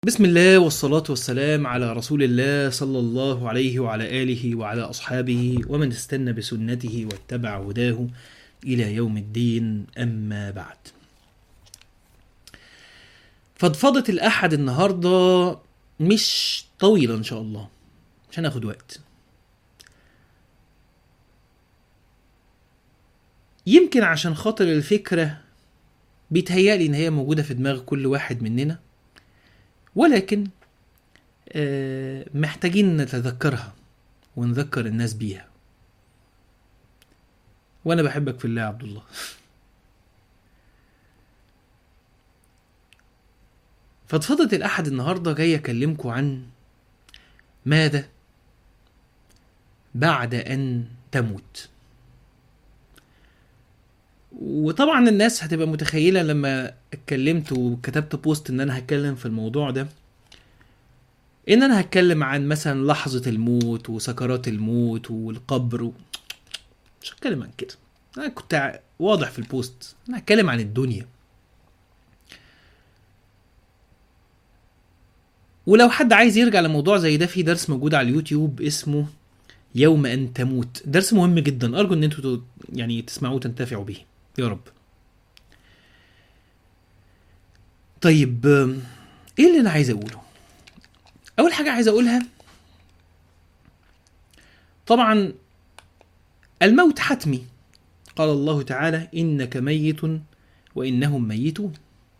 بسم الله والصلاة والسلام على رسول الله صلى الله عليه وعلى آله وعلى أصحابه ومن استنى بسنته واتبع هداه إلى يوم الدين أما بعد فضفضة الأحد النهاردة مش طويلة إن شاء الله مش هناخد وقت يمكن عشان خاطر الفكرة بيتهيألي إن هي موجودة في دماغ كل واحد مننا ولكن آه، محتاجين نتذكرها ونذكر الناس بيها وانا بحبك في الله يا عبد الله فضفضة الأحد النهاردة جاي أكلمكم عن ماذا بعد أن تموت وطبعا الناس هتبقى متخيلة لما اتكلمت وكتبت بوست ان انا هتكلم في الموضوع ده ان انا هتكلم عن مثلا لحظة الموت وسكرات الموت والقبر و... مش هتكلم عن كده انا كنت ع- واضح في البوست انا هتكلم عن الدنيا ولو حد عايز يرجع لموضوع زي ده في درس موجود على اليوتيوب اسمه يوم ان تموت درس مهم جدا ارجو ان انتوا ت- يعني تسمعوه وتنتفعوا به يا رب طيب آم، ايه اللي انا عايز اقوله اول حاجه عايز اقولها طبعا الموت حتمي قال الله تعالى انك ميت وانهم ميتون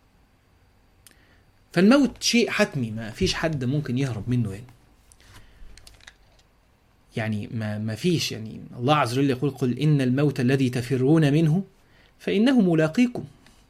فالموت شيء حتمي ما فيش حد ممكن يهرب منه يعني يعني ما ما فيش يعني الله عز وجل يقول قل ان الموت الذي تفرون منه فانه ملاقيكم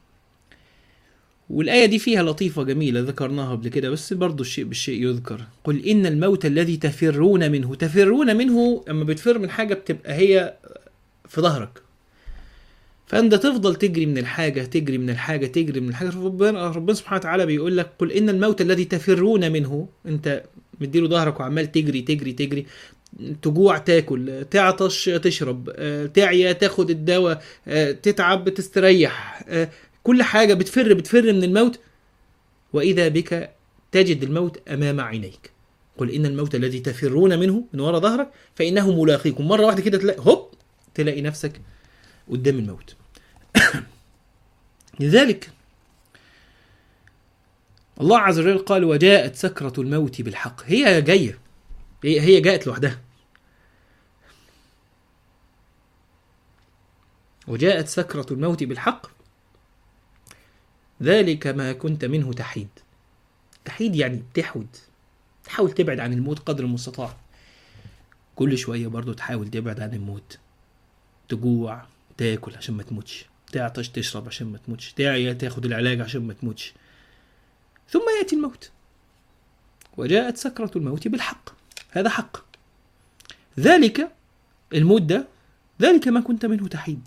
والآية دي فيها لطيفة جميلة ذكرناها قبل كده بس برضو الشيء بالشيء يذكر قل إن الموت الذي تفرون منه تفرون منه أما بتفر من حاجة بتبقى هي في ظهرك فأنت تفضل تجري من الحاجة تجري من الحاجة تجري من الحاجة ربنا ربنا سبحانه وتعالى بيقول لك قل إن الموت الذي تفرون منه أنت مديله ظهرك وعمال تجري تجري تجري تجوع تاكل تعطش تشرب آه، تعيا تاخد الدواء آه، تتعب تستريح آه، كل حاجة بتفر بتفر من الموت وإذا بك تجد الموت أمام عينيك قل إن الموت الذي تفرون منه من وراء ظهرك فإنه ملاقيكم مرة واحدة كده تلاقي هوب تلاقي نفسك قدام الموت لذلك الله عز وجل قال وجاءت سكرة الموت بالحق هي جاية هي هي جاءت لوحدها وجاءت سكرة الموت بالحق ذلك ما كنت منه تحيد تحيد يعني بتحود تحاول تبعد عن الموت قدر المستطاع كل شوية برضو تحاول تبعد عن الموت تجوع تاكل عشان ما تموتش تعطش تشرب عشان ما تموتش تعيا تاخد العلاج عشان ما تموتش ثم يأتي الموت وجاءت سكرة الموت بالحق هذا حق ذلك الموت ده ذلك ما كنت منه تحيد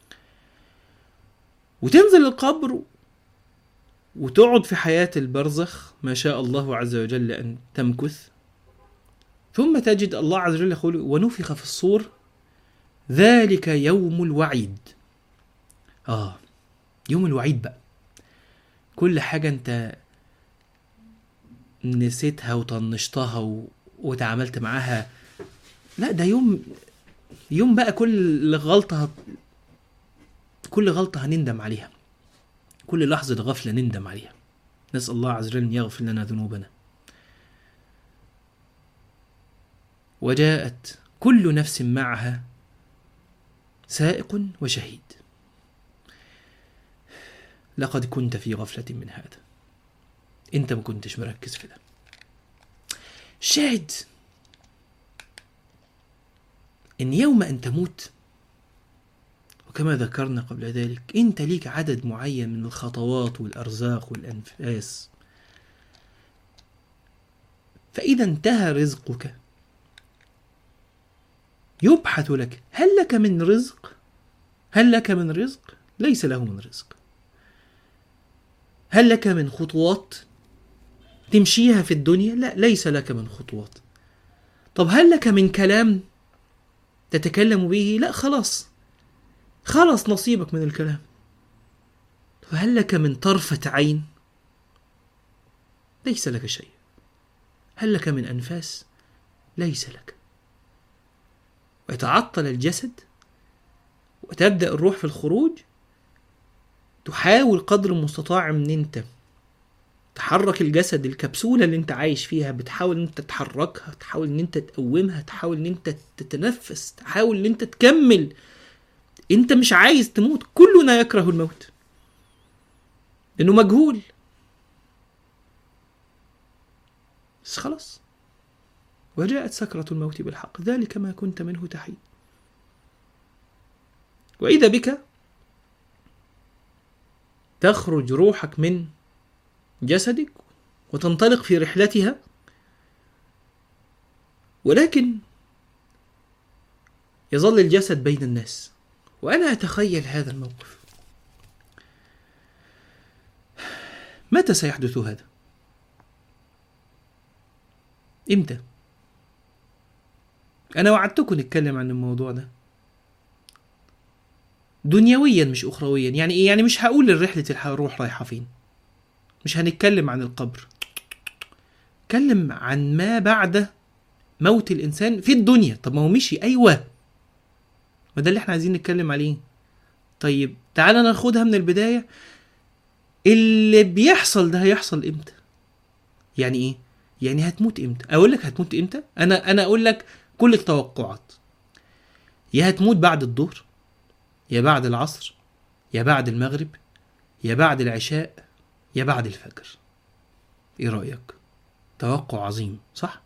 وتنزل القبر وتقعد في حياة البرزخ ما شاء الله عز وجل أن تمكث ثم تجد الله عز وجل يقول ونفخ في الصور ذلك يوم الوعيد آه يوم الوعيد بقى كل حاجة أنت نسيتها وطنشتها و... وتعاملت معاها لا ده يوم يوم بقى كل غلطة هت... كل غلطة هنندم عليها كل لحظة غفلة نندم عليها نسأل الله عز وجل أن يغفر لنا ذنوبنا وجاءت كل نفس معها سائق وشهيد لقد كنت في غفلة من هذا انت ما كنتش مركز في ده شاهد ان يوم ان تموت وكما ذكرنا قبل ذلك انت ليك عدد معين من الخطوات والارزاق والانفاس فاذا انتهى رزقك يبحث لك هل لك من رزق هل لك من رزق ليس له من رزق هل لك من خطوات تمشيها في الدنيا لا ليس لك من خطوات طب هل لك من كلام تتكلم به لا خلاص خلص نصيبك من الكلام فهل لك من طرفة عين ليس لك شيء هل لك من أنفاس ليس لك ويتعطل الجسد وتبدأ الروح في الخروج تحاول قدر المستطاع ان انت تحرك الجسد الكبسولة اللي انت عايش فيها بتحاول ان انت تحركها تحاول ان انت تقومها تحاول ان انت تتنفس تحاول ان انت تكمل انت مش عايز تموت كلنا يكره الموت لانه مجهول بس خلاص وجاءت سكرة الموت بالحق ذلك ما كنت منه تحيد وإذا بك تخرج روحك من جسدك وتنطلق في رحلتها ولكن يظل الجسد بين الناس وأنا أتخيل هذا الموقف متى سيحدث هذا؟ إمتى؟ أنا وعدتكم نتكلم عن الموضوع ده دنيويا مش أخرويا يعني إيه؟ يعني مش هقول رحلة الروح رايحة فين مش هنتكلم عن القبر نتكلم عن ما بعد موت الإنسان في الدنيا طب ما هو مشي أيوه ما ده اللي احنا عايزين نتكلم عليه طيب تعالى ناخدها من البداية اللي بيحصل ده هيحصل امتى يعني ايه يعني هتموت امتى اقول لك هتموت امتى انا انا اقول لك كل التوقعات يا هتموت بعد الظهر يا بعد العصر يا بعد المغرب يا بعد العشاء يا بعد الفجر ايه رايك توقع عظيم صح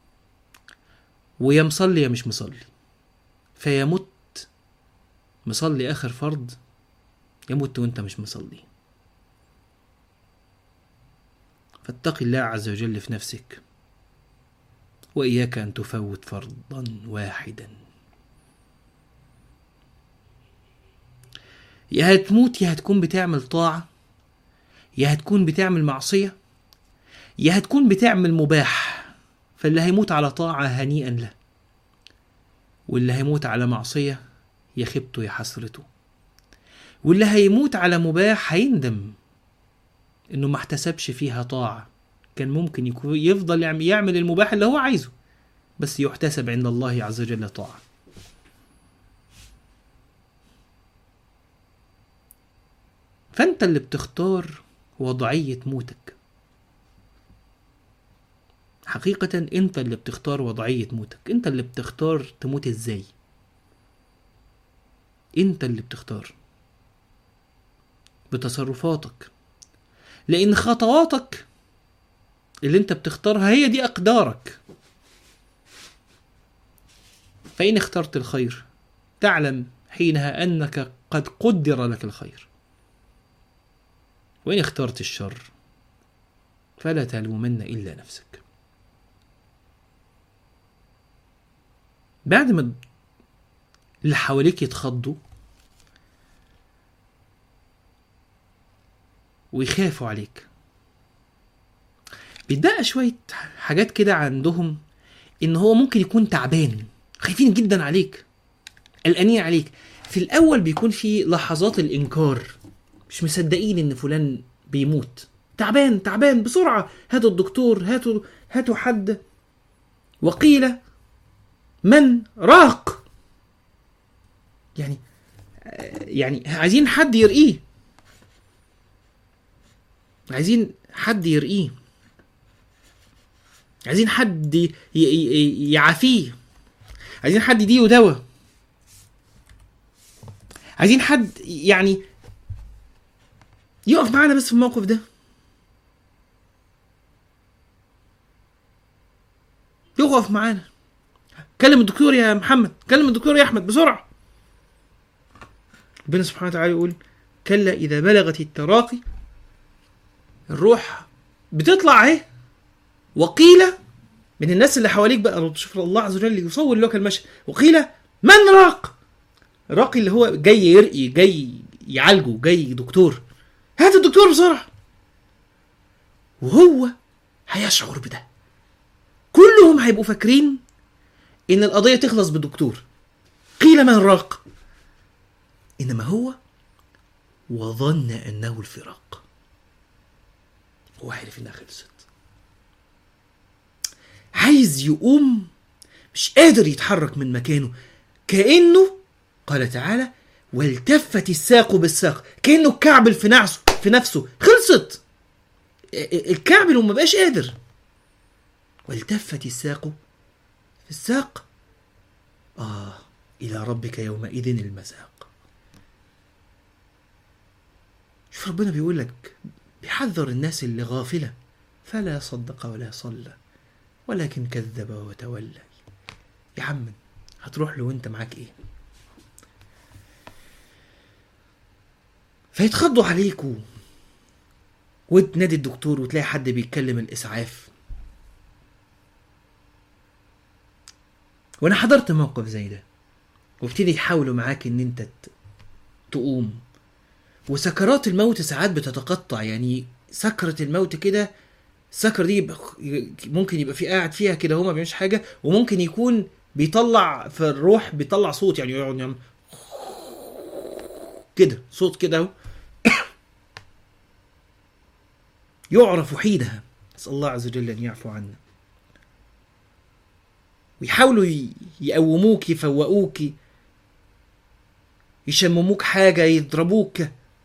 ويا مصلي يا مش مصلي فيموت مصلي اخر فرض يموت وانت مش مصلي فاتق الله عز وجل في نفسك واياك ان تفوت فرضا واحدا يا هتموت يا هتكون بتعمل طاعه يا هتكون بتعمل معصيه يا هتكون بتعمل مباح فاللي هيموت على طاعه هنيئا له واللي هيموت على معصيه يا خيبته يا حسرته واللي هيموت على مباح هيندم انه ما احتسبش فيها طاعه كان ممكن يكون يفضل يعمل المباح اللي هو عايزه بس يحتسب عند الله عز وجل طاعه فانت اللي بتختار وضعيه موتك حقيقة انت اللي بتختار وضعية موتك انت اللي بتختار تموت ازاي انت اللي بتختار بتصرفاتك لان خطواتك اللي انت بتختارها هي دي اقدارك فان اخترت الخير تعلم حينها انك قد قدر لك الخير وان اخترت الشر فلا تلومن الا نفسك بعد ما اللي حواليك يتخضوا ويخافوا عليك بيتبقى شوية حاجات كده عندهم إن هو ممكن يكون تعبان خايفين جدا عليك قلقانين عليك في الأول بيكون في لحظات الإنكار مش مصدقين إن فلان بيموت تعبان تعبان بسرعة هاتوا الدكتور هاتوا هاتوا حد وقيل من راق يعني يعني عايزين حد يرقيه عايزين حد يرقيه عايزين حد يعافيه عايزين حد يديه دواء عايزين حد يعني يقف معانا بس في الموقف ده يقف معانا كلم الدكتور يا محمد كلم الدكتور يا احمد بسرعه ربنا سبحانه وتعالى يقول كلا اذا بلغت التراقي الروح بتطلع اهي وقيل من الناس اللي حواليك بقى شوف الله عز وجل يصور لك المشهد وقيل من راق راقي اللي هو جاي يرقي جاي يعالجه جاي دكتور هات الدكتور بسرعه وهو هيشعر بده كلهم هيبقوا فاكرين ان القضيه تخلص بالدكتور قيل من راق انما هو وظن انه الفراق هو عارف انها خلصت عايز يقوم مش قادر يتحرك من مكانه كانه قال تعالى والتفت الساق بالساق كانه الكعبل في نفسه في نفسه خلصت الكعبل وما بقاش قادر والتفت الساق في الساق آه إلى ربك يومئذ المساق شوف ربنا بيقول لك بيحذر الناس اللي غافلة فلا صدق ولا صلى ولكن كذب وتولى يا عم هتروح له وانت معاك ايه فيتخضوا عليك و... وتنادي الدكتور وتلاقي حد بيتكلم الاسعاف وانا حضرت موقف زي ده وابتدي يحاولوا معاك ان انت ت- تقوم وسكرات الموت ساعات بتتقطع يعني سكرة الموت كده السكرة دي يبقى- ممكن يبقى في قاعد فيها كده هو ما بيعملش حاجة وممكن يكون بيطلع في الروح بيطلع صوت يعني يقعد يعمل كده صوت كده اهو يعرف حينها نسأل الله عز وجل أن يعفو عنا ويحاولوا ي- يقوموك يفوقوك يشمموك حاجة يضربوك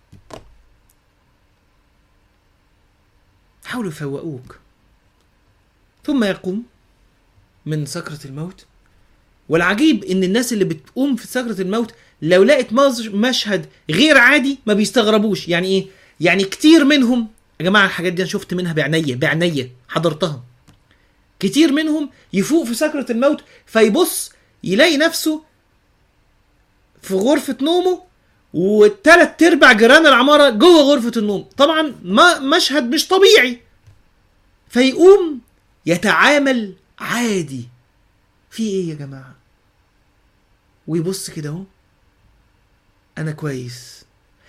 يحاولوا يفوقوك ثم يقوم من سكرة الموت والعجيب ان الناس اللي بتقوم في سكرة الموت لو لقت مز- مشهد غير عادي ما بيستغربوش يعني ايه يعني كتير منهم يا جماعة الحاجات دي انا شفت منها بعينيا بعينيا حضرتها كتير منهم يفوق في سكرة الموت فيبص يلاقي نفسه في غرفة نومه والتلات ارباع جيران العمارة جوه غرفة النوم طبعا ما مشهد مش طبيعي فيقوم يتعامل عادي في ايه يا جماعة ويبص كده اهو انا كويس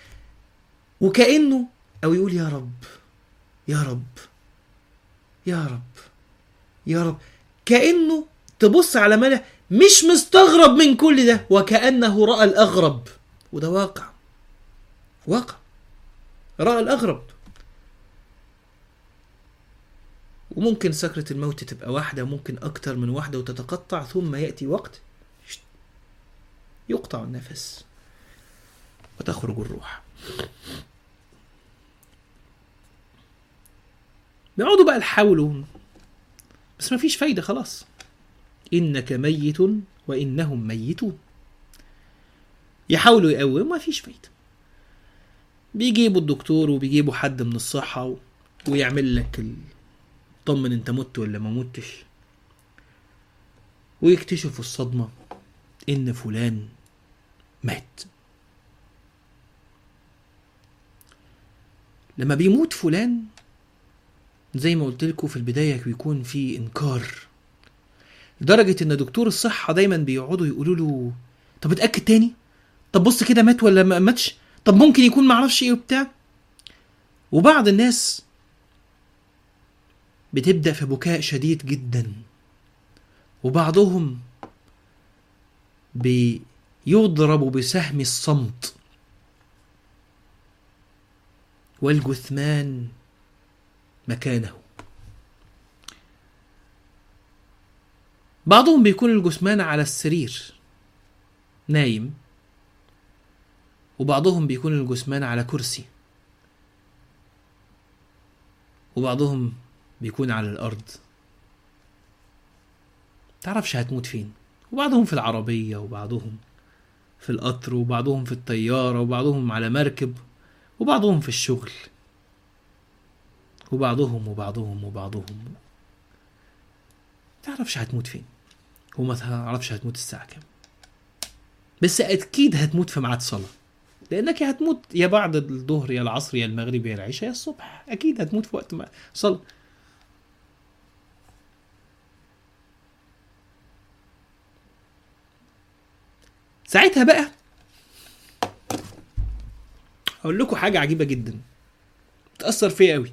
وكأنه او يقول يا رب يا رب يا رب يا رب كأنه تبص على ملا مش مستغرب من كل ده وكأنه رأى الأغرب وده واقع واقع رأى الأغرب وممكن سكرة الموت تبقى واحدة ممكن أكتر من واحدة وتتقطع ثم يأتي وقت يقطع النفس وتخرج الروح بيقعدوا بقى يحاولوا بس ما فيش فايدة خلاص إنك ميت وإنهم ميتون يحاولوا يقوموا ما فيش فايدة بيجيبوا الدكتور وبيجيبوا حد من الصحة و... ويعمل لك ال... طمن انت مت ولا ما متش ويكتشفوا الصدمة ان فلان مات لما بيموت فلان زي ما قلت لكم في البداية بيكون في انكار لدرجة ان دكتور الصحة دايما بيقعدوا يقولوا له طب اتأكد تاني طب بص كده مات ولا ما ماتش طب ممكن يكون معرفش ايه وبتاع وبعض الناس بتبدأ في بكاء شديد جدا وبعضهم بيضرب بسهم الصمت والجثمان مكانه بعضهم بيكون الجثمان على السرير نايم وبعضهم بيكون الجثمان على كرسي وبعضهم بيكون على الأرض تعرفش هتموت فين وبعضهم في العربية وبعضهم في القطر وبعضهم في الطيارة وبعضهم على مركب وبعضهم في الشغل وبعضهم وبعضهم وبعضهم تعرفش هتموت فين وما تعرفش هتموت الساعة كام بس أكيد هتموت في ميعاد صلاة لأنك يا هتموت يا بعد الظهر يا العصر يا المغرب يا العشاء يا الصبح أكيد هتموت في وقت ما صلاة ساعتها بقى اقول لكم حاجه عجيبه جدا تاثر فيا قوي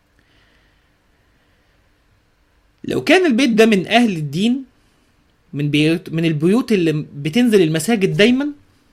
لو كان البيت ده من اهل الدين من بيوت من البيوت اللي بتنزل المساجد دايما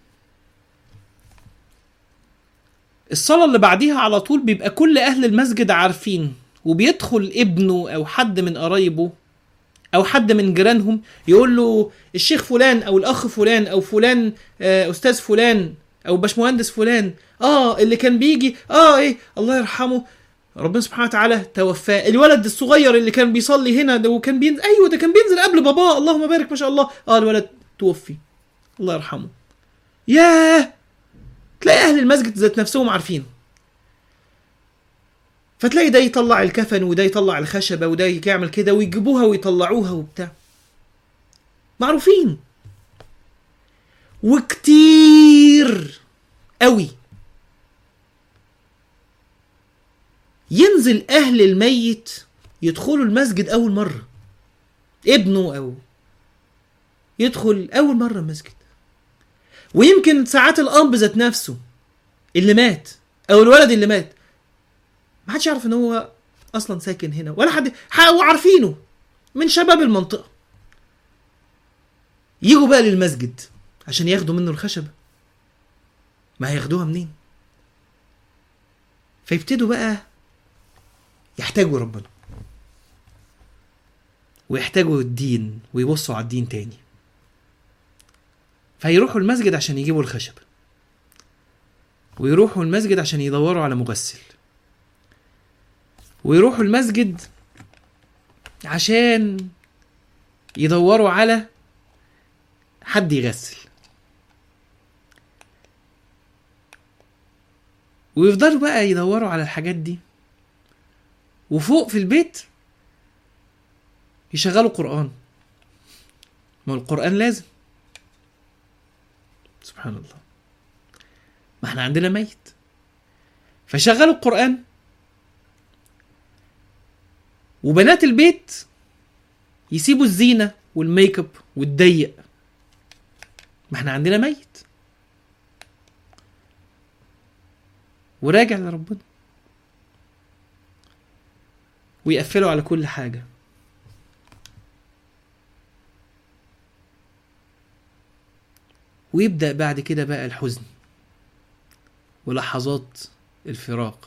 الصلاه اللي بعديها على طول بيبقى كل اهل المسجد عارفين وبيدخل ابنه او حد من قرايبه او حد من جيرانهم يقول له الشيخ فلان او الاخ فلان او فلان آه، استاذ فلان او باشمهندس فلان اه اللي كان بيجي اه ايه الله يرحمه ربنا سبحانه وتعالى توفاه الولد الصغير اللي كان بيصلي هنا ده وكان بينزل ايوه ده كان بينزل قبل باباه اللهم بارك ما شاء الله اه الولد توفي الله يرحمه ياه تلاقي اهل المسجد ذات نفسهم عارفين فتلاقي ده يطلع الكفن وده يطلع الخشبه وده يعمل كده ويجيبوها ويطلعوها وبتاع معروفين وكتير قوي ينزل اهل الميت يدخلوا المسجد اول مره ابنه او يدخل اول مره المسجد ويمكن ساعات الاب ذات نفسه اللي مات او الولد اللي مات ما حدش يعرف ان هو اصلا ساكن هنا ولا حد وعارفينه من شباب المنطقه يجوا بقى للمسجد عشان ياخدوا منه الخشبه ما هياخدوها منين فيبتدوا بقى يحتاجوا ربنا ويحتاجوا الدين ويبصوا على الدين تاني فيروحوا المسجد عشان يجيبوا الخشب ويروحوا المسجد عشان يدوروا على مغسل ويروحوا المسجد عشان يدوروا على حد يغسل ويفضلوا بقى يدوروا على الحاجات دي وفوق في البيت يشغلوا قرآن ما هو القرآن لازم سبحان الله ما احنا عندنا ميت فشغلوا القرآن وبنات البيت يسيبوا الزينة والميك اب والضيق ما احنا عندنا ميت وراجع لربنا ويقفلوا على كل حاجة ويبدأ بعد كده بقى الحزن ولحظات الفراق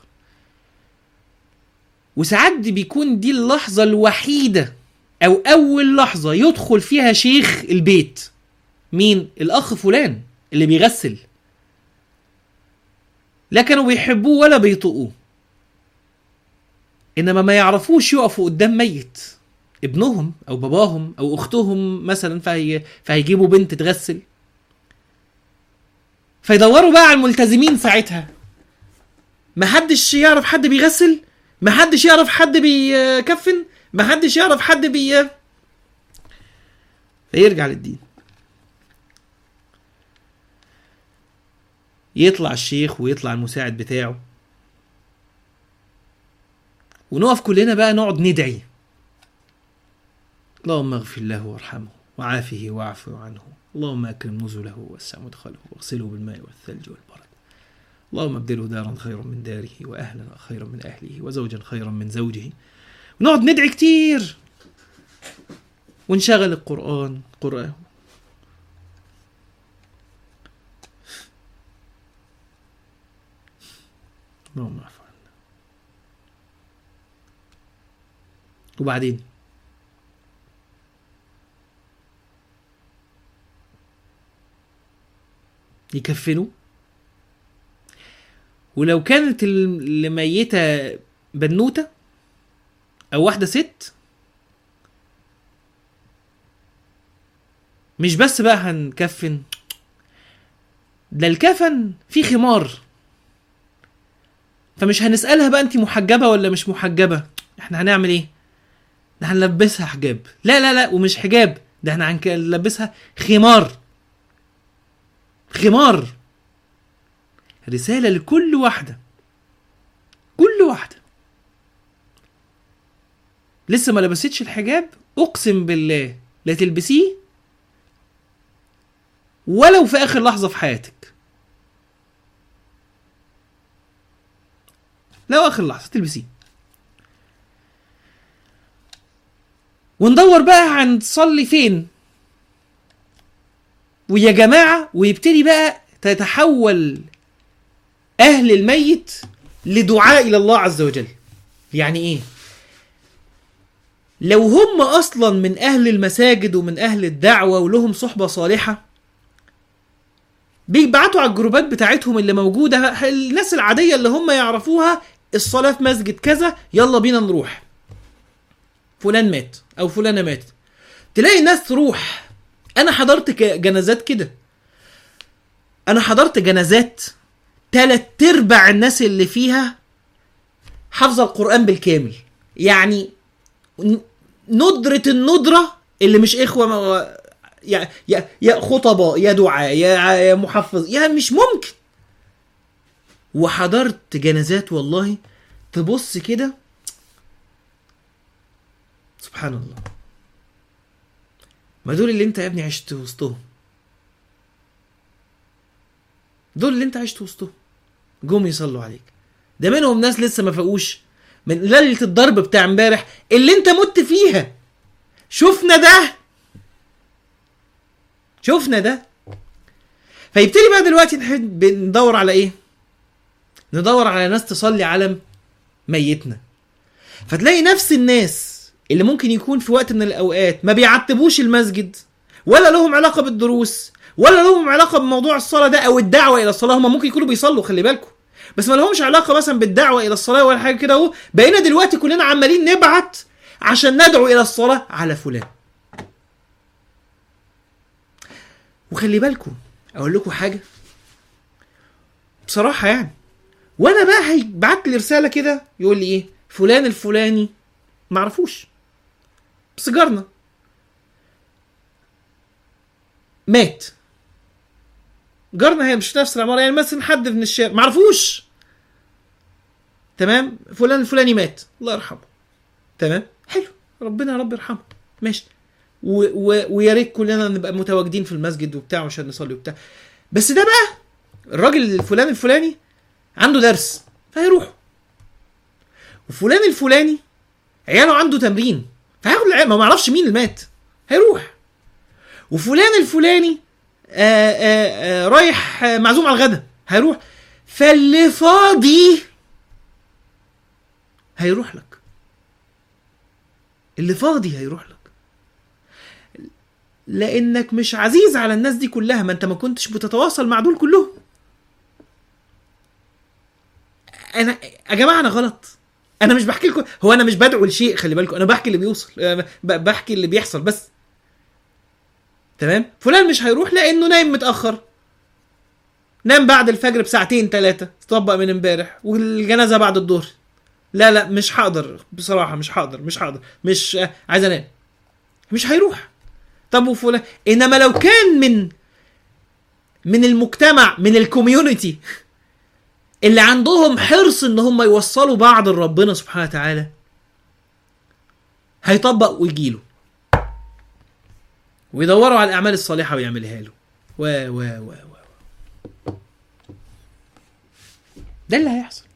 وساعات دي بيكون دي اللحظة الوحيدة أو أول لحظة يدخل فيها شيخ البيت مين؟ الأخ فلان اللي بيغسل لا كانوا بيحبوه ولا بيطقوه انما ما يعرفوش يقفوا قدام ميت ابنهم او باباهم او اختهم مثلا فهي فهيجيبوا بنت تغسل فيدوروا بقى على الملتزمين ساعتها ما حدش يعرف حد بيغسل ما حدش يعرف حد بيكفن ما حدش يعرف حد بي فيرجع للدين يطلع الشيخ ويطلع المساعد بتاعه ونقف كلنا بقى نقعد ندعي اللهم اغفر له وارحمه وعافه واعف عنه اللهم اكرم نزله ووسع مدخله واغسله بالماء والثلج والبرد اللهم ابدله دارا خيرا من داره واهلا خيرا من اهله وزوجا خيرا من زوجه ونقعد ندعي كتير ونشغل القران قران اللهم اعف عنا وبعدين يكفنوا ولو كانت اللي ميتة بنوتة أو واحدة ست مش بس بقى هنكفن ده الكفن فيه خمار فمش هنسألها بقى انت محجبة ولا مش محجبة احنا هنعمل ايه ده هنلبسها حجاب لا لا لا ومش حجاب ده احنا هنلبسها خمار خمار رسالة لكل واحدة كل واحدة لسه ما لبستش الحجاب اقسم بالله لا تلبسيه ولو في اخر لحظة في حياتك لو اخر لحظة تلبسيه وندور بقى هنصلي فين ويا جماعة ويبتدي بقى تتحول أهل الميت لدعاء إلى الله عز وجل يعني إيه؟ لو هم اصلا من اهل المساجد ومن اهل الدعوه ولهم صحبه صالحه بيبعتوا على الجروبات بتاعتهم اللي موجوده الناس العاديه اللي هم يعرفوها الصلاه في مسجد كذا يلا بينا نروح فلان مات او فلانه ماتت تلاقي ناس تروح انا حضرت ك- جنازات كده انا حضرت جنازات تلات ارباع الناس اللي فيها حافظه القران بالكامل يعني ن- ندره الندره اللي مش اخوه ما- يا يا يا خطباء يا دعاء يا يا محفظ يا مش ممكن وحضرت جنازات والله تبص كده سبحان الله ما دول اللي انت يا ابني عشت وسطهم دول اللي انت عشت وسطهم جم يصلوا عليك ده منهم ناس لسه ما فاقوش من ليله الضرب بتاع امبارح اللي انت مت فيها شفنا ده شفنا ده فيبتدي بقى دلوقتي نحب ندور على ايه ندور على ناس تصلي على ميتنا فتلاقي نفس الناس اللي ممكن يكون في وقت من الاوقات ما بيعتبوش المسجد ولا لهم علاقه بالدروس ولا لهم علاقه بموضوع الصلاه ده او الدعوه الى الصلاه هم ممكن يكونوا بيصلوا خلي بالكم بس ما لهمش علاقه مثلا بالدعوه الى الصلاه ولا حاجه كده اهو بقينا دلوقتي كلنا عمالين نبعت عشان ندعو الى الصلاه على فلان وخلي بالكم اقول لكم حاجه بصراحه يعني وانا بقى هيبعت لي رساله كده يقول لي ايه فلان الفلاني معرفوش بس جارنا مات جارنا هي مش في نفس العماره يعني مثلا حد من الشارع معرفوش تمام فلان الفلاني مات الله يرحمه تمام حلو ربنا يا رب يرحمه ماشي و... و... ويا ريت كلنا نبقى متواجدين في المسجد وبتاع عشان نصلي وبتاع بس ده بقى الراجل الفلاني الفلاني عنده درس فهيروح وفلان الفلاني عياله عنده تمرين فهياخد العيال ما معرفش مين اللي مات هيروح وفلان الفلاني آآ آآ رايح آه، معزوم على الغدا هيروح فاللي فاضي هيروح لك اللي فاضي هيروح لك لانك مش عزيز على الناس دي كلها ما انت ما كنتش بتتواصل مع دول كلهم انا يا جماعه انا غلط انا مش بحكي لكم هو انا مش بدعو لشيء خلي بالكم انا بحكي اللي بيوصل أنا ب- بحكي اللي بيحصل بس تمام فلان مش هيروح لانه نايم متاخر نام بعد الفجر بساعتين ثلاثه طبق من امبارح والجنازه بعد الظهر لا لا مش هقدر بصراحه مش هقدر مش هقدر مش آه، عايز انام مش هيروح طب وفلان انما لو كان من من المجتمع من الكوميونتي اللي عندهم حرص ان هم يوصلوا بعض لربنا سبحانه وتعالى هيطبق ويجيله ويدوروا على الاعمال الصالحه ويعملها له و و و و ده اللي هيحصل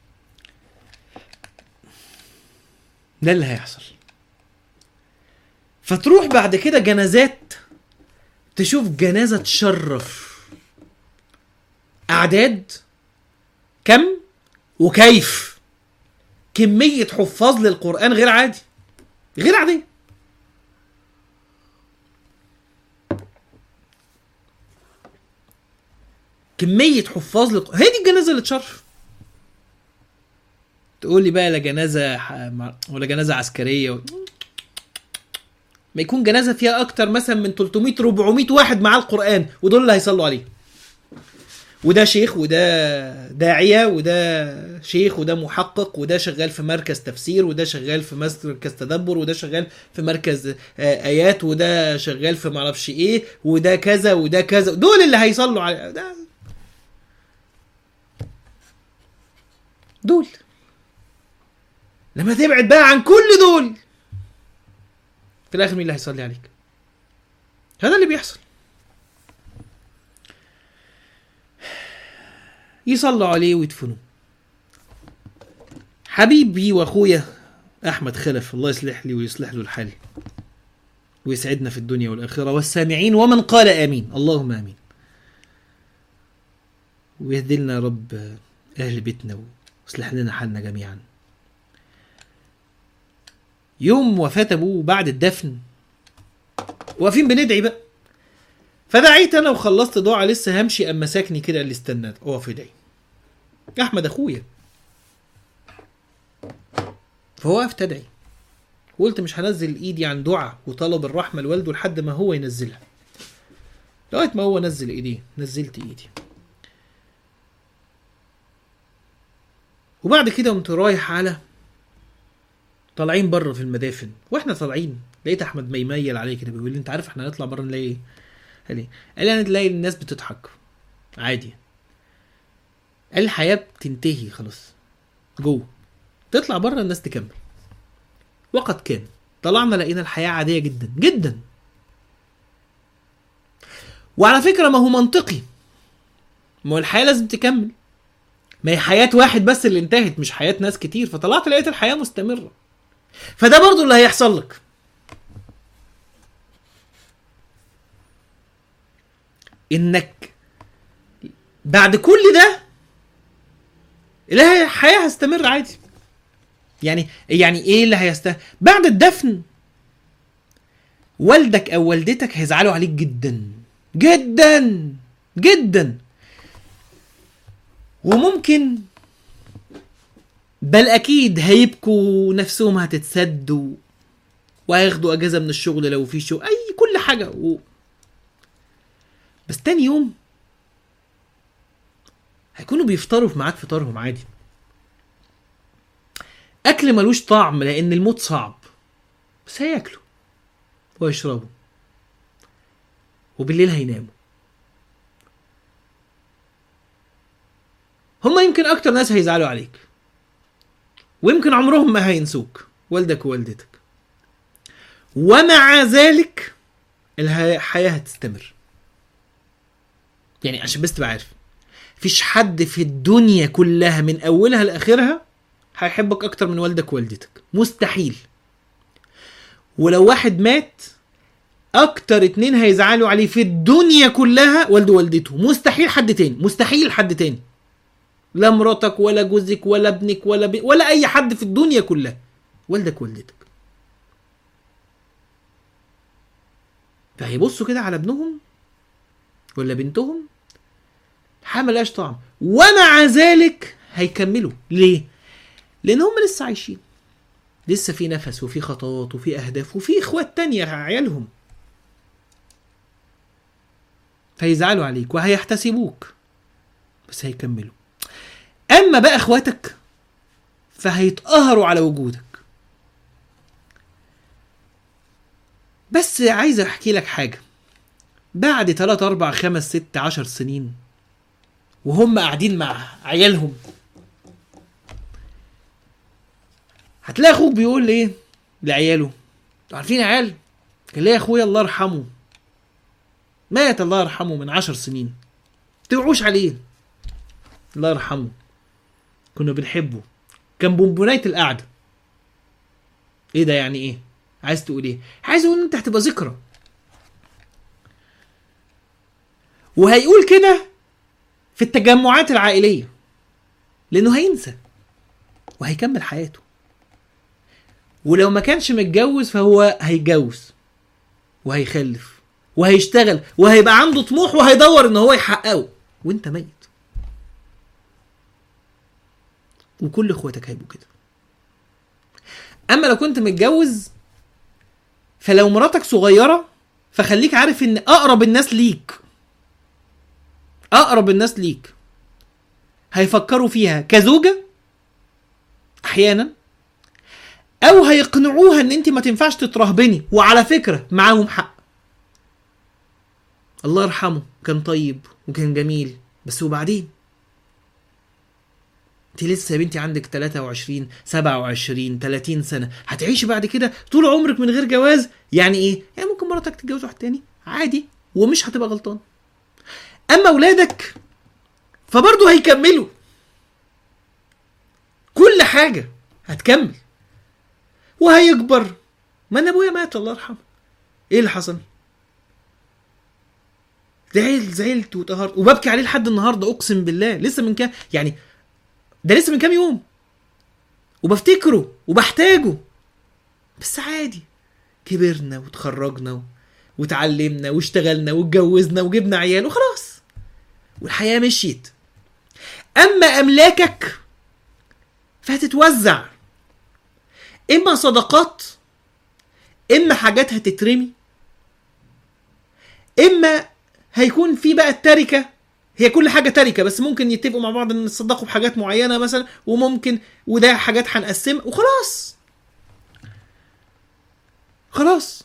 ده اللي هيحصل فتروح بعد كده جنازات تشوف جنازة تشرف أعداد كم وكيف كمية حفاظ للقرآن غير عادي غير عادية كمية حفاظ للقرآن هي دي الجنازة اللي تشرف تقول لي بقى لا جنازة ح- مع- ولا جنازة عسكرية و... ما يكون جنازة فيها أكتر مثلا من 300 400 واحد معاه القرآن ودول اللي هيصلوا عليه وده شيخ وده داعية وده شيخ وده محقق وده شغال في مركز تفسير وده شغال في مركز تدبر وده شغال في مركز آه، آيات وده شغال في معرفش إيه وده كذا وده كذا دول اللي هيصلوا على ده دول لما تبعد بقى عن كل دول في الاخر مين اللي هيصلي عليك هذا اللي بيحصل يصلوا عليه ويدفنوه حبيبي واخويا احمد خلف الله يصلح لي ويصلح له الحال ويسعدنا في الدنيا والاخره والسامعين ومن قال امين اللهم امين ويهدي لنا يا رب اهل بيتنا ويصلح لنا حالنا جميعا يوم وفاة ابوه بعد الدفن واقفين بندعي بقى فدعيت انا وخلصت دعاء لسه همشي اما ساكني كده قال لي استنى اقف ادعي احمد اخويا فهو وقفت ادعي وقلت مش هنزل ايدي عن دعاء وطلب الرحمه لوالده لحد ما هو ينزلها لغايه ما هو نزل ايديه نزلت ايدي وبعد كده قمت رايح على طالعين بره في المدافن واحنا طالعين لقيت احمد ميميل عليه كده بيقول لي انت عارف احنا هنطلع بره نلاقي ايه؟ قال لي قال لي انا تلاقي الناس بتضحك عادي قال لي الحياه بتنتهي خلاص جوه تطلع بره الناس تكمل وقد كان طلعنا لقينا الحياه عاديه جدا جدا وعلى فكره ما هو منطقي ما هو الحياه لازم تكمل ما هي حياه واحد بس اللي انتهت مش حياه ناس كتير فطلعت لقيت الحياه مستمره فده برضو اللي هيحصل لك انك بعد كل ده الحياه هتستمر عادي يعني يعني ايه اللي هيست بعد الدفن والدك او والدتك هيزعلوا عليك جدا جدا جدا وممكن بل اكيد هيبكوا نفسهم هتتسد و- وهياخدوا اجازه من الشغل لو في شغل اي كل حاجه و... بس تاني يوم هيكونوا بيفطروا في ميعاد فطارهم عادي اكل ملوش طعم لان الموت صعب بس هياكلوا ويشربوا وبالليل هيناموا هما يمكن اكتر ناس هيزعلوا عليك ويمكن عمرهم ما هينسوك والدك ووالدتك ومع ذلك الحياة هتستمر يعني عشان بس تبقى عارف مفيش حد في الدنيا كلها من اولها لاخرها هيحبك اكتر من والدك ووالدتك مستحيل ولو واحد مات اكتر اتنين هيزعلوا عليه في الدنيا كلها والده ووالدته مستحيل حد تاني مستحيل حد تاني لا مراتك ولا جوزك ولا ابنك ولا بي ولا اي حد في الدنيا كلها والدك ووالدتك فهيبصوا كده على ابنهم ولا بنتهم الحياه ملهاش طعم ومع ذلك هيكملوا ليه؟ لان هم لسه عايشين لسه في نفس وفي خطوات وفي اهداف وفي اخوات تانية عيالهم فيزعلوا عليك وهيحتسبوك بس هيكملوا اما بقى اخواتك فهيتقهروا على وجودك بس عايز احكي لك حاجه بعد 3 4 5 6 10 سنين وهم قاعدين مع عيالهم هتلاقي اخوك بيقول ايه لعياله انتوا عارفين يا عيال كان ليا اخويا الله يرحمه مات الله يرحمه من عشر سنين توعوش عليه الله يرحمه كنا بنحبه كان بونبونايه القعده ايه ده يعني ايه عايز تقول ايه عايز اقول ان انت هتبقى ذكرى وهيقول كده في التجمعات العائليه لانه هينسى وهيكمل حياته ولو ما كانش متجوز فهو هيتجوز وهيخلف وهيشتغل وهيبقى عنده طموح وهيدور ان هو يحققه وانت ميت وكل اخواتك هيبقوا كده اما لو كنت متجوز فلو مراتك صغيره فخليك عارف ان اقرب الناس ليك اقرب الناس ليك هيفكروا فيها كزوجه احيانا او هيقنعوها ان انت ما تنفعش تترهبني وعلى فكره معاهم حق الله يرحمه كان طيب وكان جميل بس وبعدين انت لسه يا بنتي عندك 23 27 30 سنه هتعيشي بعد كده طول عمرك من غير جواز يعني ايه يعني ممكن مراتك تتجوز واحد تاني عادي ومش هتبقى غلطان اما اولادك فبرضه هيكملوا كل حاجه هتكمل وهيكبر ما انا ابويا مات الله يرحمه ايه اللي حصل زعلت زعلت واتقهرت وببكي عليه لحد النهارده اقسم بالله لسه من كام يعني ده لسه من كام يوم وبفتكره وبحتاجه بس عادي كبرنا وتخرجنا و... وتعلمنا واشتغلنا واتجوزنا وجبنا عيال وخلاص والحياة مشيت أما أملاكك فهتتوزع إما صدقات إما حاجات هتترمي إما هيكون في بقى التركة هي كل حاجة تركة بس ممكن يتفقوا مع بعض إن يتصدقوا بحاجات معينة مثلا وممكن وده حاجات هنقسمها وخلاص خلاص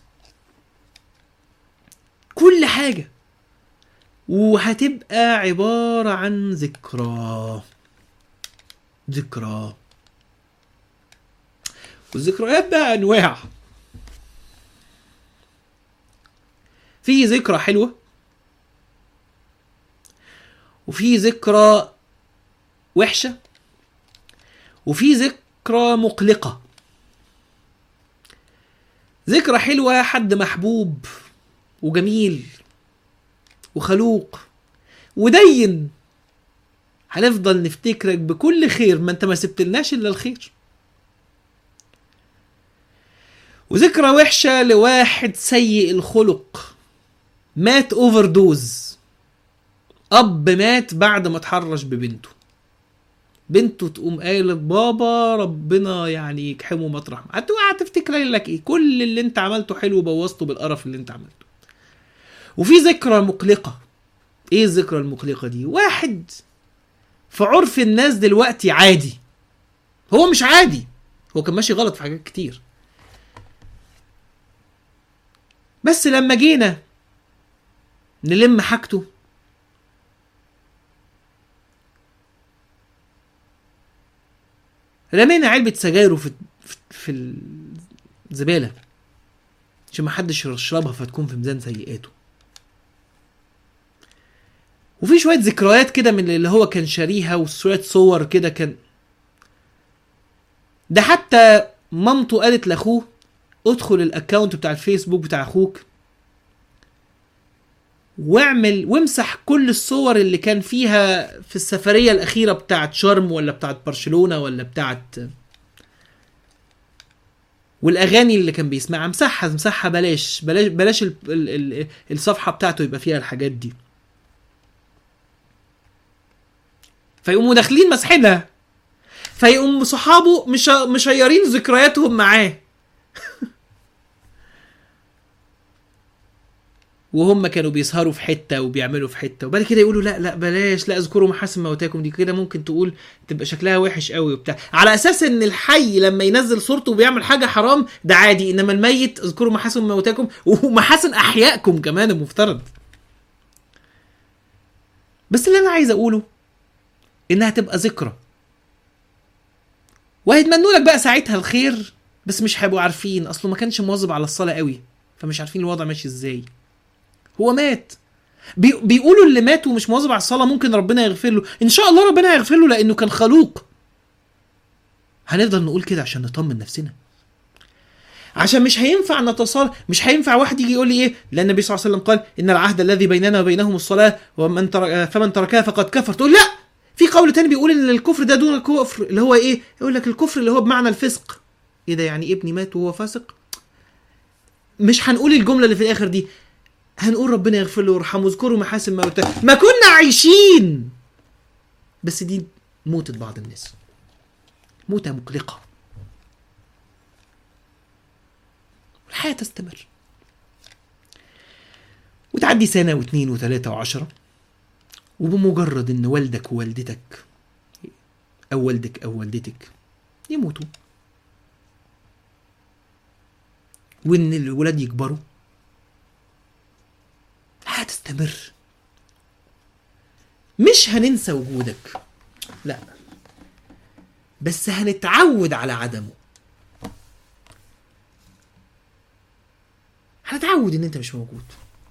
كل حاجة وهتبقى عبارة عن ذكرى ذكرى والذكريات بقى أنواع في ذكرى حلوة وفي ذكرى وحشة وفي ذكرى مقلقة ذكرى حلوة حد محبوب وجميل وخلوق ودين هنفضل نفتكرك بكل خير ما انت ما سبتلناش الا الخير وذكرى وحشة لواحد سيء الخلق مات اوفر دوز اب مات بعد ما اتحرش ببنته بنته تقوم قايله بابا ربنا يعني يكحمه مطرح ما هتقع تفتكر لك ايه كل اللي انت عملته حلو بوظته بالقرف اللي انت عملته وفي ذكرى مقلقة ايه الذكرى المقلقة دي واحد في عرف الناس دلوقتي عادي هو مش عادي هو كان ماشي غلط في حاجات كتير بس لما جينا نلم حاجته رمينا علبة سجايره في في, في الزبالة عشان محدش يشربها فتكون في ميزان سيئاته وفي شوية ذكريات كده من اللي هو كان شاريها وشوية صور كده كان ده حتى مامته قالت لاخوه ادخل الاكونت بتاع الفيسبوك بتاع اخوك واعمل وامسح كل الصور اللي كان فيها في السفرية الأخيرة بتاعت شرم ولا بتاعت برشلونة ولا بتاعت والأغاني اللي كان بيسمعها امسحها امسحها بلاش بلاش بلاش ال... ال... ال... الصفحة بتاعته يبقى فيها الحاجات دي فيقوموا داخلين مسحينها فيقوم صحابه مش مشيرين ذكرياتهم معاه وهم كانوا بيسهروا في حته وبيعملوا في حته وبعد كده يقولوا لا لا بلاش لا اذكروا محاسن موتاكم دي كده ممكن تقول تبقى شكلها وحش قوي وبتاع على اساس ان الحي لما ينزل صورته وبيعمل حاجه حرام ده عادي انما الميت اذكروا محاسن موتاكم ومحاسن احيائكم كمان المفترض بس اللي انا عايز اقوله انها تبقى ذكرى وهيتمنوا لك بقى ساعتها الخير بس مش هيبقوا عارفين اصله ما كانش مواظب على الصلاه قوي فمش عارفين الوضع ماشي ازاي هو مات بي بيقولوا اللي مات ومش مواظب على الصلاه ممكن ربنا يغفر له ان شاء الله ربنا يغفر له لانه كان خلوق هنفضل نقول كده عشان نطمن نفسنا عشان مش هينفع نتصال مش هينفع واحد يجي يقول لي ايه لان النبي صلى الله عليه وسلم قال ان العهد الذي بيننا وبينهم الصلاه ومن ترك فمن تركها فقد كفر تقول لا في قول تاني بيقول ان الكفر ده دون الكفر اللي هو ايه يقول لك الكفر اللي هو بمعنى الفسق ايه ده يعني ابني مات وهو فاسق مش هنقول الجمله اللي في الاخر دي هنقول ربنا يغفر له ويرحمه واذكروا محاسن موتاه ما كنا عايشين بس دي موتة بعض الناس موتة مقلقة الحياة تستمر وتعدي سنة واثنين وثلاثة وعشرة وبمجرد ان والدك ووالدتك او والدك او والدتك يموتوا وان الولاد يكبروا هتستمر مش هننسى وجودك لا بس هنتعود على عدمه هنتعود ان انت مش موجود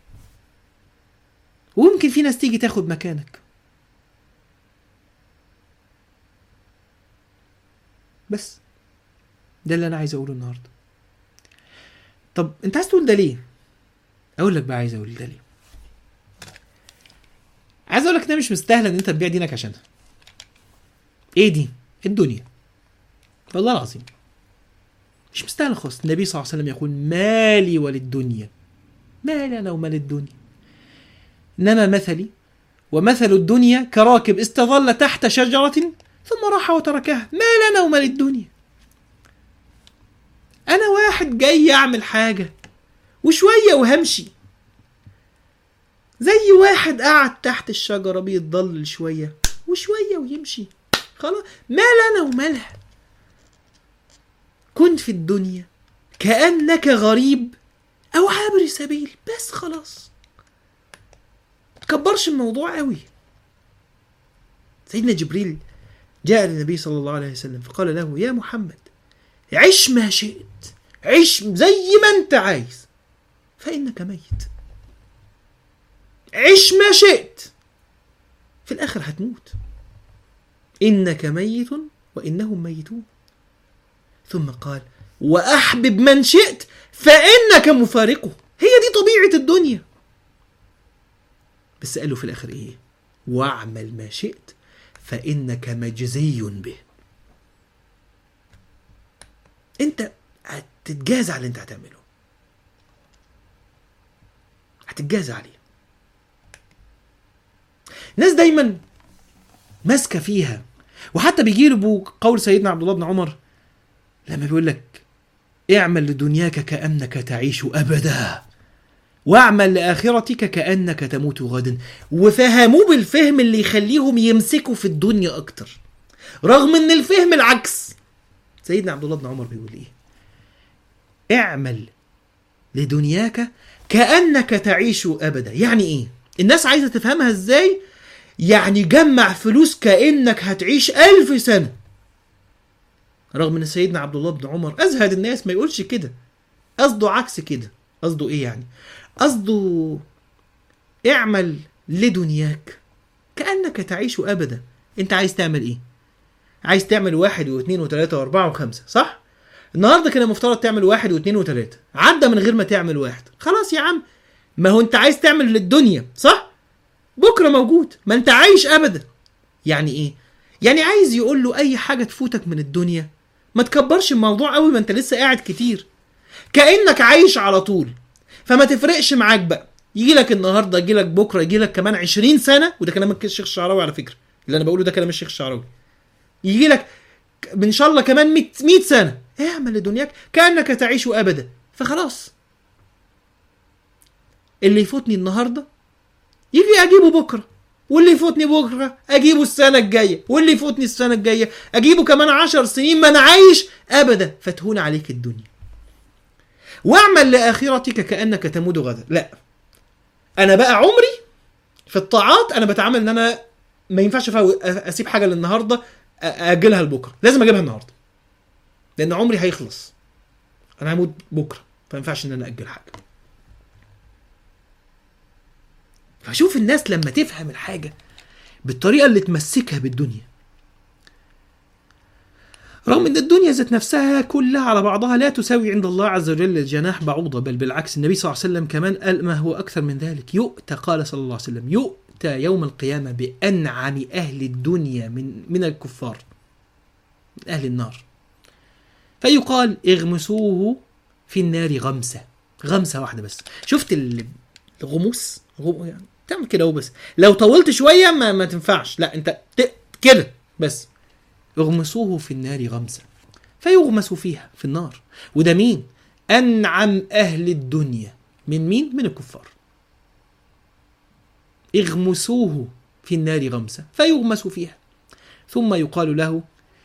وممكن في ناس تيجي تاخد مكانك بس ده اللي انا عايز اقوله النهارده طب انت عايز تقول ده ليه اقول لك بقى عايز اقول ده ليه عايز اقول لك انها مش مستاهله ان انت تبيع دينك عشانها ايه دي الدنيا والله العظيم مش مستاهل خالص النبي صلى الله عليه وسلم يقول مالي وللدنيا مالي انا ومال الدنيا انما مثلي ومثل الدنيا كراكب استظل تحت شجرة ثم راح وتركها ما لنا ومال الدنيا انا واحد جاي اعمل حاجة وشوية وهمشي زي واحد قعد تحت الشجرة بيتضلل شوية وشوية ويمشي خلاص ما لنا ومالها كن في الدنيا كأنك غريب أو عابر سبيل بس خلاص تكبرش الموضوع قوي سيدنا جبريل جاء للنبي صلى الله عليه وسلم فقال له يا محمد عش ما شئت عش زي ما انت عايز فإنك ميت عش ما شئت في الآخر هتموت إنك ميت وإنهم ميتون ثم قال وأحبب من شئت فإنك مفارقه هي دي طبيعة الدنيا بس قالوا في الآخر إيه واعمل ما شئت فإنك مجزي به أنت هتتجازى على اللي أنت هتعمله هتتجازى عليه ناس دايما ماسكه فيها وحتى بيجي له قول سيدنا عبد الله بن عمر لما بيقول لك اعمل لدنياك كانك تعيش ابدا واعمل لاخرتك كانك تموت غدا وفهموه بالفهم اللي يخليهم يمسكوا في الدنيا اكتر رغم ان الفهم العكس سيدنا عبد الله بن عمر بيقول ايه اعمل لدنياك كانك تعيش ابدا يعني ايه الناس عايزه تفهمها ازاي يعني جمع فلوس كانك هتعيش ألف سنه رغم ان سيدنا عبد الله بن عمر ازهد الناس ما يقولش كده قصده عكس كده قصده ايه يعني قصده اعمل لدنياك كانك تعيش ابدا انت عايز تعمل ايه عايز تعمل واحد واثنين وثلاثة واربعة وخمسة صح النهارده كان المفترض تعمل واحد واثنين وثلاثة عدى من غير ما تعمل واحد خلاص يا عم ما هو انت عايز تعمل للدنيا صح بكره موجود ما انت عايش ابدا يعني ايه يعني عايز يقول له اي حاجه تفوتك من الدنيا ما تكبرش الموضوع قوي ما انت لسه قاعد كتير كانك عايش على طول فما تفرقش معاك بقى يجي لك النهارده يجي لك بكره يجي لك كمان 20 سنه وده كلام الشيخ الشعراوي على فكره اللي انا بقوله ده كلام الشيخ الشعراوي يجي لك ان شاء الله كمان 100 100 سنه اعمل لدنياك كانك تعيش ابدا فخلاص اللي يفوتني النهارده يجي اجيبه بكره واللي يفوتني بكره اجيبه السنه الجايه واللي يفوتني السنه الجايه اجيبه كمان عشر سنين ما انا عايش ابدا فتهون عليك الدنيا واعمل لاخرتك كانك تموت غدا لا انا بقى عمري في الطاعات انا بتعامل ان انا ما ينفعش اسيب حاجه للنهارده اجلها لبكره لازم اجيبها النهارده لان عمري هيخلص انا هموت بكره فما ينفعش ان انا اجل حاجه فشوف الناس لما تفهم الحاجة بالطريقة اللي تمسكها بالدنيا رغم ان الدنيا ذات نفسها كلها على بعضها لا تساوي عند الله عز وجل جناح بعوضة بل بالعكس النبي صلى الله عليه وسلم كمان قال ما هو اكثر من ذلك يؤتى قال صلى الله عليه وسلم يؤتى يوم القيامة بأنعم أهل الدنيا من من الكفار من أهل النار فيقال اغمسوه في النار غمسة غمسة واحدة بس شفت الغموس غم... يعني تعمل كده وبس لو طولت شويه ما, ما تنفعش لا انت ت... كده بس اغمسوه في النار غمسا فيغمس فيها في النار وده مين انعم اهل الدنيا من مين من الكفار اغمسوه في النار غمسا فيغمس فيها ثم يقال له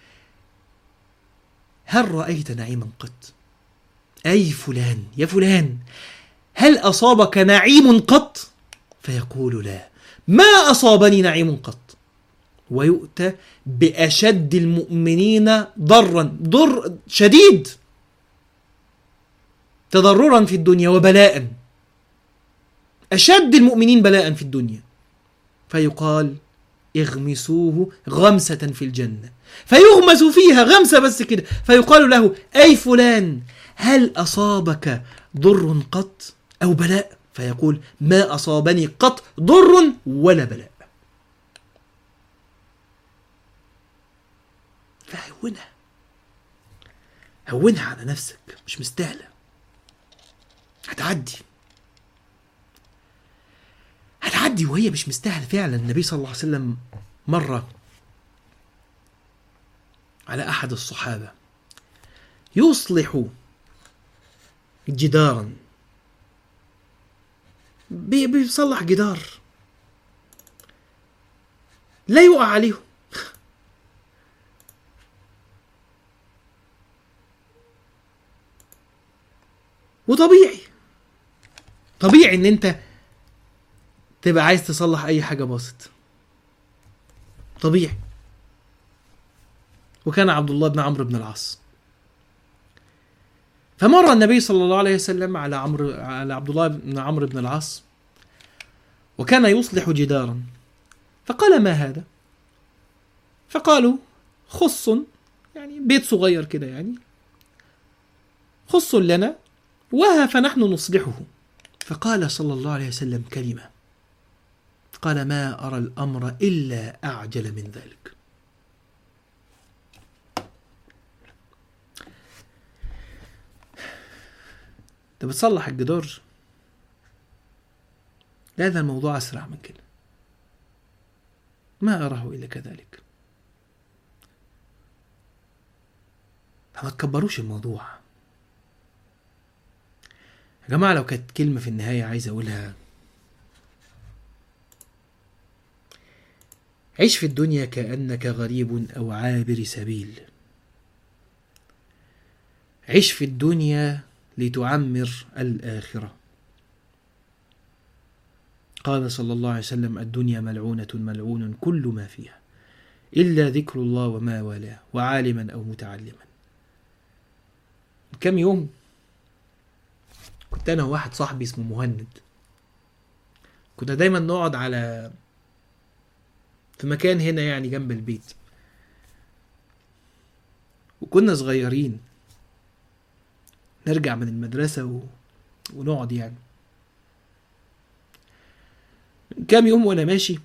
هل رايت نعيما قط اي فلان يا فلان هل اصابك نعيم قط فيقول لا ما أصابني نعيم قط ويؤتى بأشد المؤمنين ضرا ضر شديد تضررا في الدنيا وبلاء أشد المؤمنين بلاء في الدنيا فيقال اغمسوه غمسة في الجنة فيغمس فيها غمسة بس كده فيقال له أي فلان هل أصابك ضر قط أو بلاء فيقول ما أصابني قط ضر ولا بلاء فهنا هونها على نفسك مش مستاهلة هتعدي هتعدي وهي مش مستاهلة فعلا النبي صلى الله عليه وسلم مرة على أحد الصحابة يصلح جدارا بي- بيصلح جدار لا يقع عليهم وطبيعي طبيعي ان انت تبقى عايز تصلح اي حاجه باظت طبيعي وكان عبد الله بن عمرو بن العاص فمر النبي صلى الله عليه وسلم على عمرو على عبد الله بن عمرو بن العاص وكان يصلح جدارا فقال ما هذا فقالوا خص يعني بيت صغير كده يعني خص لنا وها فنحن نصلحه فقال صلى الله عليه وسلم كلمه قال ما ارى الامر الا اعجل من ذلك انت بتصلح الجدار لا ده الموضوع اسرع من كده ما اراه الا كذلك فما تكبروش الموضوع يا جماعة لو كانت كلمة في النهاية عايز أقولها عيش في الدنيا كأنك غريب أو عابر سبيل عيش في الدنيا لتعمر الآخرة قال صلى الله عليه وسلم الدنيا ملعونة ملعون كل ما فيها إلا ذكر الله وما والاه وعالما أو متعلما من كم يوم كنت انا وواحد صاحبي اسمه مهند كنا دايما نقعد على في مكان هنا يعني جنب البيت وكنا صغيرين نرجع من المدرسة و... ونقعد يعني من كام يوم وانا ماشي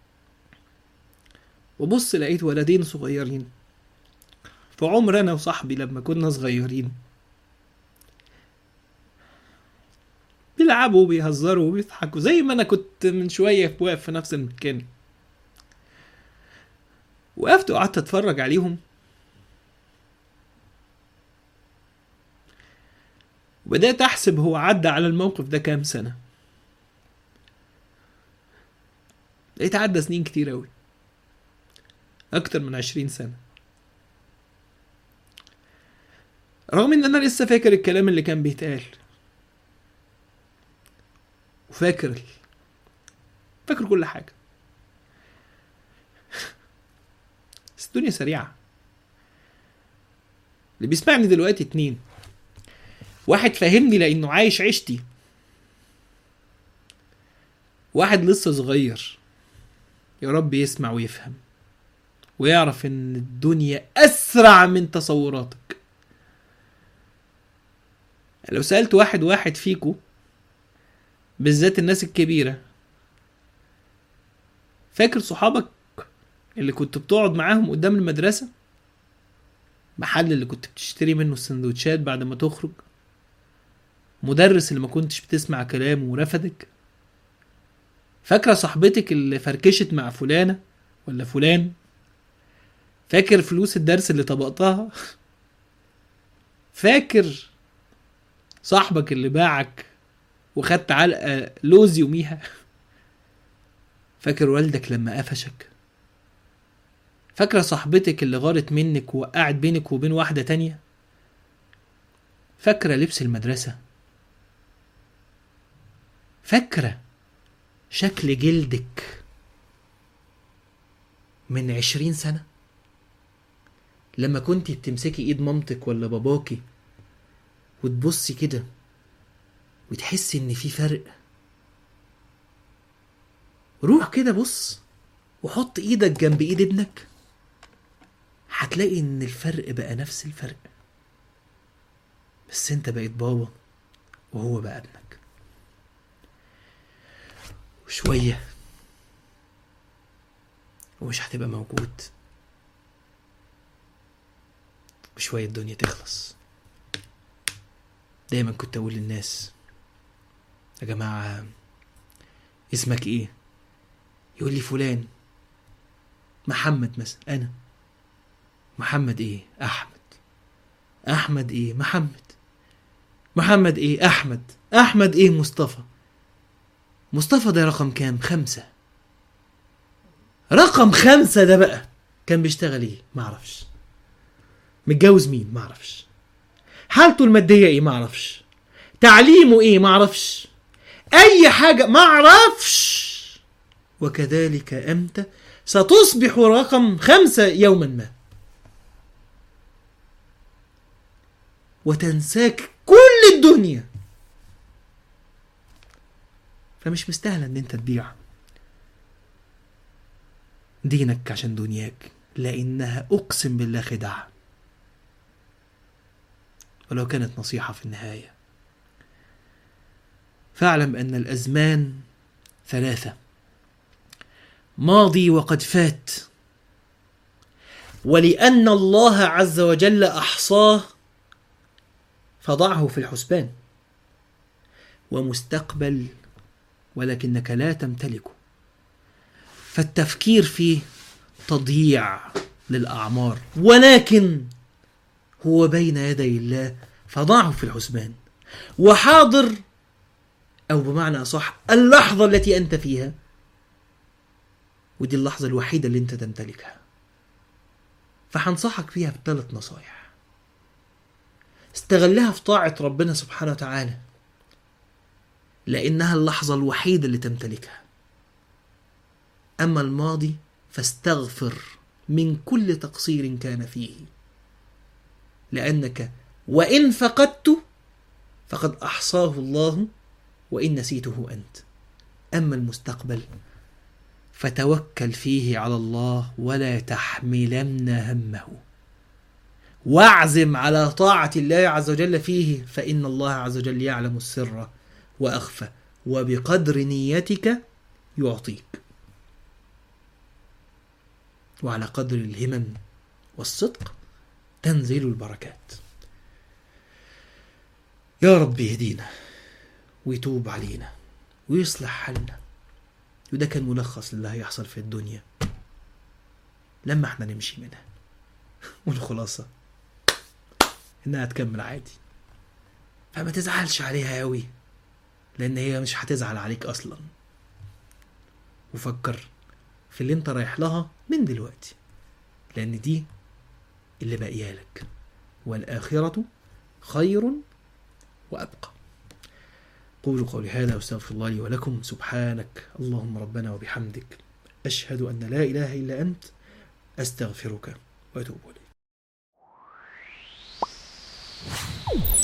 وبص لقيت ولدين صغيرين في عمر انا وصاحبي لما كنا صغيرين بيلعبوا وبيهزروا وبيضحكوا زي ما انا كنت من شويه واقف في نفس المكان وقفت وقعدت اتفرج عليهم وبدأت أحسب هو عدى على الموقف ده كام سنة لقيت عدى سنين كتير أوي أكتر من عشرين سنة رغم إن أنا لسه فاكر الكلام اللي كان بيتقال وفاكر فاكر كل حاجة بس الدنيا سريعة اللي بيسمعني دلوقتي اتنين واحد فاهمني لأنه عايش عيشتي واحد لسه صغير يا رب يسمع ويفهم ويعرف ان الدنيا اسرع من تصوراتك لو سألت واحد واحد فيكو بالذات الناس الكبيرة فاكر صحابك اللي كنت بتقعد معاهم قدام المدرسة محل اللي كنت بتشتري منه السندوتشات بعد ما تخرج مدرس اللي ما كنتش بتسمع كلامه ورفدك فاكرة صاحبتك اللي فركشت مع فلانة ولا فلان فاكر فلوس الدرس اللي طبقتها فاكر صاحبك اللي باعك وخدت علقة لوز يوميها فاكر والدك لما قفشك فاكرة صاحبتك اللي غارت منك ووقعت بينك وبين واحدة تانية فاكرة لبس المدرسة فاكرة شكل جلدك من عشرين سنة لما كنتي بتمسكي ايد مامتك ولا باباكي وتبصي كده وتحسي ان في فرق روح كده بص وحط ايدك جنب ايد ابنك هتلاقي ان الفرق بقى نفس الفرق بس انت بقيت بابا وهو بقى ابنك وشوية ومش هتبقى موجود وشوية الدنيا تخلص دايما كنت اقول للناس يا جماعه اسمك ايه يقول لي فلان محمد مثلا انا محمد ايه احمد احمد ايه محمد محمد ايه احمد احمد ايه مصطفى مصطفى ده رقم كام خمسة رقم خمسة ده بقى كان بيشتغل ايه معرفش متجوز مين معرفش حالته المادية ايه معرفش تعليمه ايه معرفش اي حاجة معرفش وكذلك انت ستصبح رقم خمسة يوما ما وتنساك كل الدنيا فمش مستاهلة ان انت تبيع دينك عشان دنياك لانها اقسم بالله خدعة ولو كانت نصيحة في النهاية فاعلم ان الازمان ثلاثة ماضي وقد فات ولأن الله عز وجل أحصاه فضعه في الحسبان ومستقبل ولكنك لا تمتلكه فالتفكير فيه تضييع للأعمار ولكن هو بين يدي الله فضعه في الحسبان وحاضر أو بمعنى أصح اللحظة التي أنت فيها ودي اللحظة الوحيدة اللي أنت تمتلكها فهنصحك فيها بثلاث نصايح استغلها في طاعة ربنا سبحانه وتعالى لأنها اللحظة الوحيدة اللي تمتلكها أما الماضي فاستغفر من كل تقصير كان فيه لأنك وإن فقدت فقد أحصاه الله وإن نسيته أنت أما المستقبل فتوكل فيه على الله ولا تحملن همه واعزم على طاعة الله عز وجل فيه فإن الله عز وجل يعلم السر وأخفى وبقدر نيتك يعطيك وعلى قدر الهمم والصدق تنزل البركات يا رب يهدينا ويتوب علينا ويصلح حالنا وده كان ملخص للي هيحصل في الدنيا لما احنا نمشي منها والخلاصة انها تكمل عادي فما تزعلش عليها قوي لان هي مش هتزعل عليك اصلا وفكر في اللي انت رايح لها من دلوقتي لان دي اللي باقيه لك والاخره خير وابقى قولوا قولي هذا واستغفر الله لي ولكم سبحانك اللهم ربنا وبحمدك اشهد ان لا اله الا انت استغفرك واتوب اليك